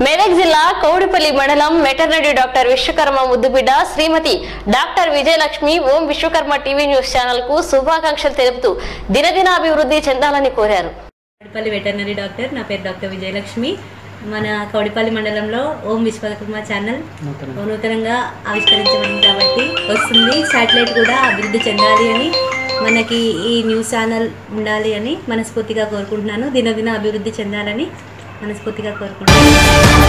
మెదక్ జిల్లా కౌడిపల్లి మండలం veterinary doctor Vishwakarma ముద్దుబిడ్డ Shrimati doctor Vijayalakshmi Om Vishwakarma TV news channel కు శుభాకాంక్షలు తెలుపుతూ దినదినాభివృద్ధి చెందాలని కోరారు కౌడిపల్లి వెటర్నరీ డాక్టర్ నా పేరు డాక్టర్ విజయలక్ష్మి మన కౌడిపల్లి మండలంలో ఓం విశ్వకర్మ ఛానల్ నూతనంగా ఆవిష్కరించబడింది కాబట్టి వస్తుంది శాటిలైట్ కూడా అభివృద్ధి చెందాలి అని మనకి ఈ న్యూస్ ఛానల్ ఉండాలి అని మనస్ఫూర్తిగా కోరుకుంటున్నాను దినదిన అభివృద్ధి చెందాలని మనస్ఫూర్తిగా కోరుకుంటున్నాను